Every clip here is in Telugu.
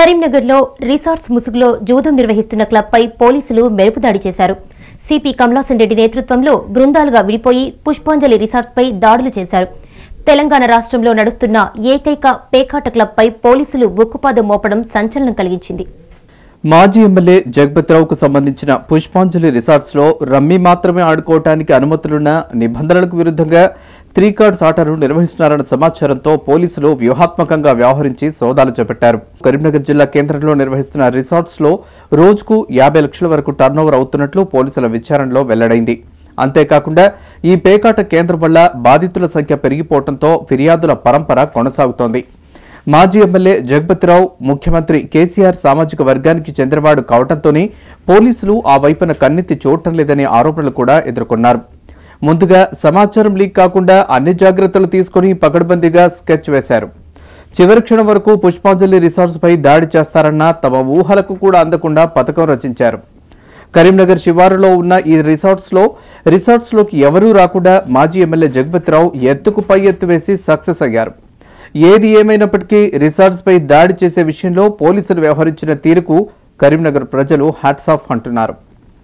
కరీంనగర్లో రిసార్ట్స్ ముసుగులో జూదం నిర్వహిస్తున్న క్లబ్పై పోలీసులు మెరుపు దాడి చేశారు సిపి కమలాసన్ రెడ్డి నేతృత్వంలో బృందాలుగా విడిపోయి పుష్పాంజలి రిసార్ట్స్పై దాడులు చేశారు తెలంగాణ రాష్ట్రంలో నడుస్తున్న ఏకైక పేకాట క్లబ్పై పోలీసులు ఉక్కుపాదం మోపడం సంచలనం కలిగించింది మాజీ ఎమ్మెల్యే జగపతిరావుకు సంబంధించిన పుష్పాంజలి రిసార్ట్స్ లో రమ్మీ మాత్రమే ఆడుకోవటానికి అనుమతులున్న నిబంధనలకు విరుద్ధంగా త్రీ కార్డ్స్ ఆటను నిర్వహిస్తున్నారన్న సమాచారంతో పోలీసులు వ్యూహాత్మకంగా వ్యవహరించి సోదాలు చేపట్టారు కరీంనగర్ జిల్లా కేంద్రంలో నిర్వహిస్తున్న రిసార్ట్స్ లో రోజుకు యాభై లక్షల వరకు టర్నోవర్ అవుతున్నట్లు పోలీసుల విచారణలో వెల్లడైంది అంతేకాకుండా ఈ పేకాట కేంద్రం వల్ల బాధితుల సంఖ్య పెరిగిపోవడంతో ఫిర్యాదుల పరంపర కొనసాగుతోంది మాజీ ఎమ్మెల్యే జగపతిరావు ముఖ్యమంత్రి కేసీఆర్ సామాజిక వర్గానికి చెందినవాడు కావడంతోనే పోలీసులు ఆ వైపున కన్నెత్తి చూడటం లేదనే ఆరోపణలు కూడా ఎదుర్కొన్నారు ముందుగా సమాచారం లీక్ కాకుండా అన్ని జాగ్రత్తలు తీసుకుని పకడ్బందీగా స్కెచ్ వేశారు చివరి క్షణం వరకు పుష్పాంజలి రిసార్ట్స్ పై దాడి చేస్తారన్న తమ ఊహలకు కూడా అందకుండా పథకం రచించారు కరీంనగర్ శివారులో ఉన్న ఈ రిసార్ట్స్ లో రిసార్ట్స్ లోకి ఎవరూ రాకుండా మాజీ ఎమ్మెల్యే జగపతిరావు ఎత్తుకు పై ఎత్తు వేసి సక్సెస్ అయ్యారు ఏది ఏమైనప్పటికీ రిసార్ట్స్ పై దాడి చేసే విషయంలో పోలీసులు వ్యవహరించిన తీరుకు కరీంనగర్ ప్రజలు హ్యాట్స్ ఆఫ్ అంటున్నారు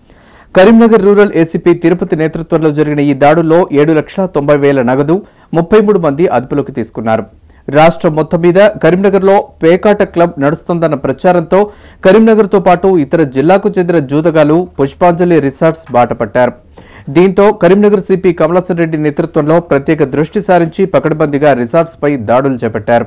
కరీంనగర్ రూరల్ ఏసీపీ తిరుపతి నేతృత్వంలో జరిగిన ఈ దాడుల్లో ఏడు లక్షల తొంభై వేల నగదు ముప్పై మూడు మంది అదుపులోకి తీసుకున్నారు రాష్ట్రం మొత్తం మీద కరీంనగర్లో పేకాట క్లబ్ నడుస్తోందన్న ప్రచారంతో కరీంనగర్తో పాటు ఇతర జిల్లాకు చెందిన జూదగాలు పుష్పాంజలి రిసార్ట్స్ బాటపట్టారు దీంతో కరీంనగర్ సిపి కమలాసన్ రెడ్డి నేతృత్వంలో ప్రత్యేక దృష్టి సారించి పకడ్బందీగా రిసార్ట్స్ పై దాడులు చేపట్టారు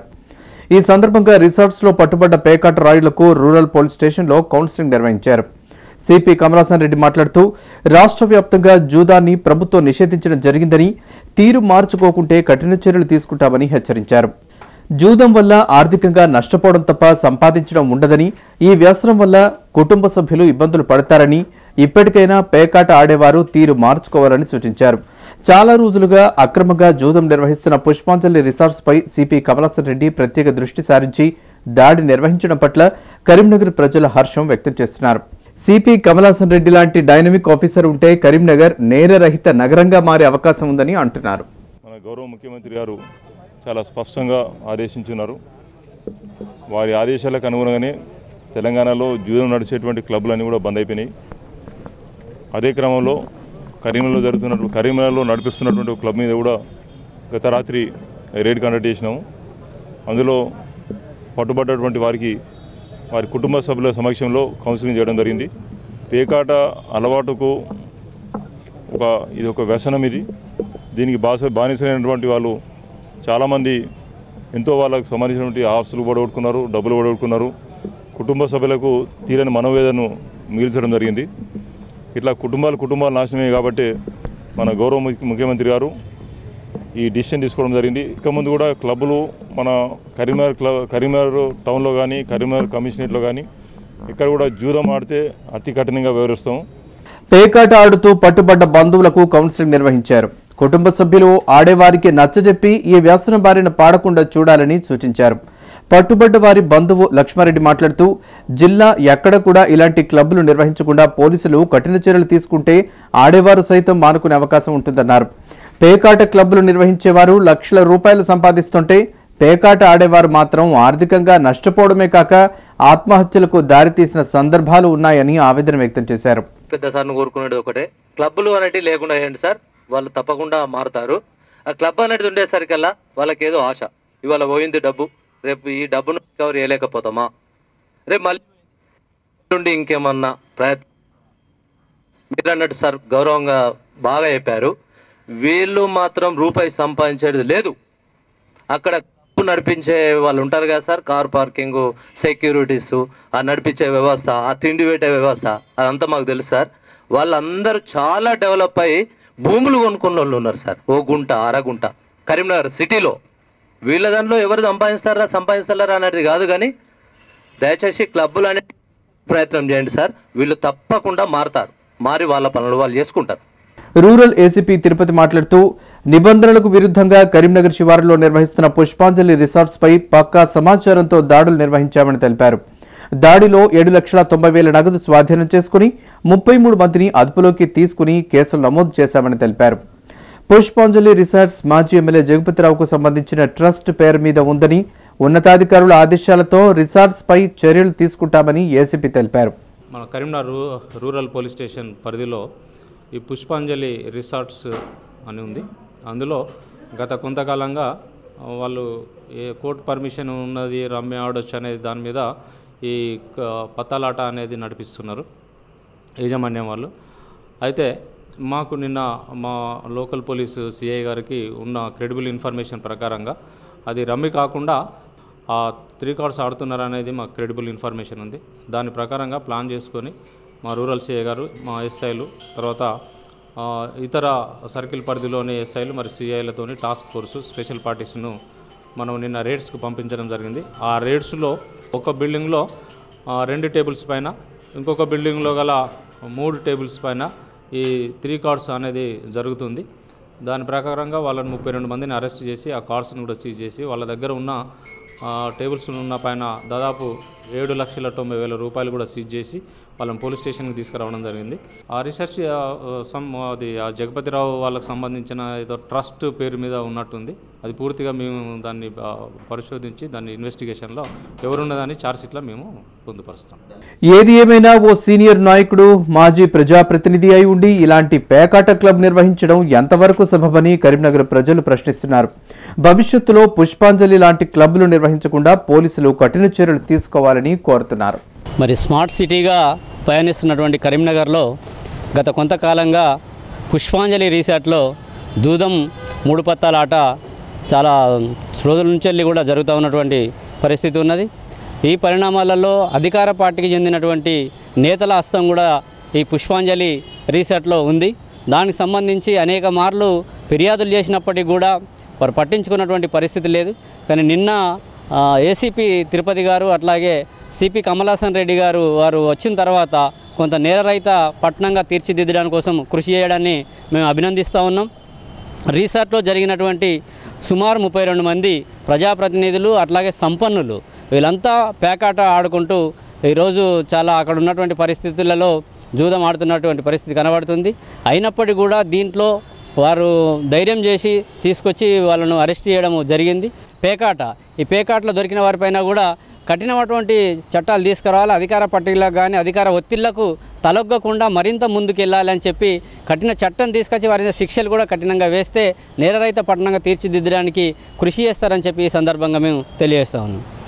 ఈ సందర్భంగా రిసార్ట్స్ లో పట్టుబడ్డ పేకాట రాయులకు రూరల్ పోలీస్ స్టేషన్లో కౌన్సిలింగ్ నిర్వహించారు సిపి కమలాసన్ రెడ్డి మాట్లాడుతూ రాష్ట్ర వ్యాప్తంగా జూదాన్ని ప్రభుత్వం నిషేధించడం జరిగిందని తీరు మార్చుకోకుంటే కఠిన చర్యలు తీసుకుంటామని హెచ్చరించారు జూదం వల్ల ఆర్థికంగా నష్టపోవడం తప్ప సంపాదించడం ఉండదని ఈ వ్యసనం వల్ల కుటుంబ సభ్యులు ఇబ్బందులు పడతారని ఇప్పటికైనా పేకాట ఆడేవారు తీరు మార్చుకోవాలని సూచించారు చాలా రోజులుగా అక్రమంగా జూదం నిర్వహిస్తున్న పుష్పాంజలి రిసార్ట్స్ పై సిపి కమలాసన్ రెడ్డి ప్రత్యేక దృష్టి సారించి దాడి నిర్వహించడం పట్ల కరీంనగర్ ప్రజల హర్షం వ్యక్తం చేస్తున్నారు సిపి కమలాసన్ రెడ్డి లాంటి డైనమిక్ ఆఫీసర్ ఉంటే కరీంనగర్ నేరరహిత నగరంగా మారే అవకాశం ఉందని అంటున్నారు మన గౌరవ ముఖ్యమంత్రి గారు చాలా స్పష్టంగా ఆదేశించున్నారు వారి ఆదేశాలకు అనుగుణంగానే తెలంగాణలో జూదం నడిచేటువంటి క్లబ్లన్నీ కూడా బంద్ అయిపోయినాయి అదే క్రమంలో కరీంనగర్లో జరుగుతున్నటువంటి కరీంనగర్లో నడిపిస్తున్నటువంటి ఒక క్లబ్ మీద కూడా గత రాత్రి రైడ్ కండక్ట్ చేసినాము అందులో పట్టుబడ్డటువంటి వారికి వారి కుటుంబ సభ్యుల సమక్షంలో కౌన్సిలింగ్ చేయడం జరిగింది పేకాట అలవాటుకు ఒక ఇది ఒక వ్యసనం ఇది దీనికి బాస బానిసైనటువంటి వాళ్ళు చాలామంది ఎంతో వాళ్ళకు సంబంధించినటువంటి ఆస్తులు పడగొట్టుకున్నారు డబ్బులు పడగొట్టుకున్నారు కుటుంబ సభ్యులకు తీరని మనోవేదనను మిగిల్చడం జరిగింది ఇట్లా కుటుంబాలు కుటుంబాలు నాశనమే కాబట్టి మన గౌరవ ముఖ్య- ముఖ్యమంత్రి గారు ఈ డిసిషన్ తీసుకోవడం జరిగింది ఇక ముందు కూడా క్లబ్బులు మన కరీంనగర్ క్లబ్ కరీంనగర్ టౌన్లో కానీ కరీంనగర్ కమిషనరేట్లో కానీ ఇక్కడ కూడా జూదం ఆడితే అతి కఠినంగా వివరిస్తాం పేకాట ఆడుతూ పట్టుబడ్డ బంధువులకు కౌన్సిలింగ్ నిర్వహించారు కుటుంబ సభ్యులు ఆడేవారికి నచ్చజెప్పి ఈ వ్యసనం బారిన పాడకుండా చూడాలని సూచించారు పట్టుబడ్డ వారి బంధువు లక్ష్మారెడ్డి మాట్లాడుతూ జిల్లా ఎక్కడ కూడా ఇలాంటి క్లబ్లు నిర్వహించకుండా పోలీసులు కఠిన చర్యలు తీసుకుంటే ఆడేవారు సైతం మానుకునే అవకాశం ఉంటుందన్నారు పేకాట క్లబ్లు నిర్వహించేవారు లక్షల రూపాయలు సంపాదిస్తుంటే పేకాట ఆడేవారు మాత్రం ఆర్థికంగా నష్టపోవడమే కాక ఆత్మహత్యలకు దారితీసిన సందర్భాలు ఉన్నాయని ఆవేదన వ్యక్తం చేశారు పెద్ద సార్ను కోరుకునేది ఒకటే క్లబ్బులు అనేటివి లేకుండా చేయండి సార్ వాళ్ళు తప్పకుండా మారుతారు ఆ క్లబ్ అనేది ఉండేసరికల్లా వాళ్ళకి ఏదో ఆశ ఇవాళ పోయింది డబ్బు రేపు ఈ డబ్బును రికవర్ చేయలేకపోతామా రేపు మళ్ళీ నుండి ఇంకేమన్నా ప్రయత్నం మీరు అన్నట్టు సార్ గౌరవంగా బాగా చెప్పారు వీళ్ళు మాత్రం రూపాయి సంపాదించేది లేదు అక్కడ క్లబ్ నడిపించే వాళ్ళు ఉంటారు కదా సార్ కార్ పార్కింగ్ సెక్యూరిటీస్ ఆ నడిపించే వ్యవస్థ ఆ తిండి పెట్టే వ్యవస్థ అదంతా మాకు తెలుసు సార్ వాళ్ళందరూ చాలా డెవలప్ అయ్యి భూములు కొనుక్కున్న వాళ్ళు ఉన్నారు సార్ ఓ గుంట అరగుంట కరీంనగర్ సిటీలో వీళ్ళ దాంట్లో ఎవరు సంపాదిస్తారా సంపాదిస్తారా అనేది కాదు కానీ దయచేసి క్లబ్బులు అనే ప్రయత్నం చేయండి సార్ వీళ్ళు తప్పకుండా మారుతారు మారి వాళ్ళ పనులు వాళ్ళు చేసుకుంటారు రూరల్ ఏసీపీ తిరుపతి మాట్లాడుతూ నిబంధనలకు విరుద్ధంగా కరీంనగర్ శివారులో నిర్వహిస్తున్న పుష్పాంజలి రిసార్ట్స్ పై పక్కా సమాచారంతో దాడులు నిర్వహించామని తెలిపారు దాడిలో ఏడు లక్షల తొంభై వేల నగదు స్వాధీనం చేసుకుని ముప్పై మూడు మందిని అదుపులోకి తీసుకుని కేసులు నమోదు చేశామని తెలిపారు పుష్పాంజలి రిసార్ట్స్ మాజీ ఎమ్మెల్యే జగపతిరావుకు సంబంధించిన ట్రస్ట్ పేరు మీద ఉందని ఉన్నతాధికారుల ఆదేశాలతో రిసార్ట్స్ పై చర్యలు తీసుకుంటామని ఏసీపీ తెలిపారు మన కరీంనగర్ రూ- రూరల్ పోలీస్ స్టేషన్ పరిధిలో ఈ పుష్పాంజలి రిసార్ట్స్ అని ఉంది అందులో గత కొంతకాలంగా ఆ, వాళ్ళు ఏ కోర్టు పర్మిషన్ ఉన్నది రమ్య ఆడొచ్చు అనేది దాని మీద ఈ క- పత్తాలాట అనేది నడిపిస్తున్నారు యాజమాన్యం వాళ్ళు అయితే మాకు నిన్న మా లోకల్ పోలీసు సిఐ గారికి ఉన్న క్రెడిబుల్ ఇన్ఫర్మేషన్ ప్రకారంగా అది రమ్మి కాకుండా ఆ త్రీ కార్డ్స్ ఆడుతున్నారు అనేది మాకు క్రెడిబుల్ ఇన్ఫర్మేషన్ ఉంది దాని ప్రకారంగా ప్లాన్ చేసుకొని మా రూరల్ సిఐ గారు మా ఎస్ఐలు తర్వాత ఆ, ఇతర సర్కిల్ పరిధిలోని ఎస్ఐలు మరి సిఐలతోని టాస్క్ ఫోర్సు స్పెషల్ పార్టీస్ను మనం నిన్న రేడ్స్కు పంపించడం జరిగింది ఆ రేడ్స్లో ఒక బిల్డింగ్లో ఆ, రెండు టేబుల్స్ పైన ఇంకొక బిల్డింగ్లో గల మూడు టేబుల్స్ పైన ఈ త్రీ కార్డ్స్ అనేది జరుగుతుంది దాని ప్రకారంగా వాళ్ళని ముప్పై రెండు మందిని అరెస్ట్ చేసి ఆ కార్డ్స్ని కూడా సీజ్ చేసి వాళ్ళ దగ్గర ఉన్న ఆ, టేబుల్స్ ఉన్న పైన దాదాపు ఏడు లక్షల తొంభై వేల రూపాయలు కూడా సీజ్ చేసి వాళ్ళని పోలీస్ స్టేషన్కి తీసుకురావడం జరిగింది ఆ రీసెర్చ్ ఆ, సమ్ అది ఆ జగపతిరావు వాళ్ళకి సంబంధించిన ఏదో ట్రస్ట్ పేరు మీద ఉన్నట్టుంది అది పూర్తిగా మేము దాన్ని ఆ, పరిశోధించి దాన్ని ఇన్వెస్టిగేషన్లో ఎవరున్నదని ఛార్జ్షీట్లో మేము పొందుపరుస్తాం ఏది ఏమైనా ఓ సీనియర్ నాయకుడు మాజీ ప్రజాప్రతినిధి అయి ఉండి ఇలాంటి పేకాట క్లబ్ నిర్వహించడం ఎంతవరకు సబబని కరీంనగర్ ప్రజలు ప్రశ్నిస్తున్నారు భవిష్యత్తులో పుష్పాంజలి లాంటి క్లబ్లు నిర్వహించకుండా పోలీసులు కఠిన చర్యలు తీసుకోవాలని కోరుతున్నారు మరి స్మార్ట్ సిటీగా పయనిస్తున్నటువంటి కరీంనగర్లో గత కొంతకాలంగా పుష్పాంజలి రీసార్ట్లో దూదం మూడు పత్తాల ఆట చాలా రోజుల నుంచి వెళ్ళి కూడా జరుగుతూ ఉన్నటువంటి పరిస్థితి ఉన్నది ఈ పరిణామాలలో అధికార పార్టీకి చెందినటువంటి నేతల హస్తం కూడా ఈ పుష్పాంజలి రీసార్ట్లో ఉంది దానికి సంబంధించి అనేక మార్లు ఫిర్యాదులు చేసినప్పటికీ కూడా వారు పట్టించుకున్నటువంటి పరిస్థితి లేదు కానీ నిన్న ఆ, ఏసీపీ తిరుపతి గారు అట్లాగే సిపి కమలాసన్ రెడ్డి గారు వారు వచ్చిన తర్వాత కొంత నేరరహిత పట్టణంగా తీర్చిదిద్దడానికి కోసం కృషి చేయడాన్ని మేము అభినందిస్తూ ఉన్నాం రీసార్ట్లో జరిగినటువంటి సుమారు ముప్పై రెండు మంది ప్రజాప్రతినిధులు అట్లాగే సంపన్నులు వీళ్ళంతా పేకాట ఆడుకుంటూ ఈరోజు చాలా అక్కడ ఉన్నటువంటి పరిస్థితులలో జూదం ఆడుతున్నటువంటి పరిస్థితి కనబడుతుంది అయినప్పటికీ కూడా దీంట్లో వారు ధైర్యం చేసి తీసుకొచ్చి వాళ్ళను అరెస్ట్ చేయడం జరిగింది పేకాట ఈ పేకాటలో దొరికిన వారిపైన కూడా కఠినమైనటువంటి చట్టాలు తీసుకురావాలి అధికార పట్టీలకు కానీ అధికార ఒత్తిళ్లకు తలొగ్గకుండా మరింత ముందుకు వెళ్ళాలి అని చెప్పి కఠిన చట్టం తీసుకొచ్చి వారి మీద శిక్షలు కూడా కఠినంగా వేస్తే నేరరహిత పట్టణంగా తీర్చిదిద్దడానికి కృషి చేస్తారని చెప్పి ఈ సందర్భంగా మేము తెలియజేస్తా ఉన్నాం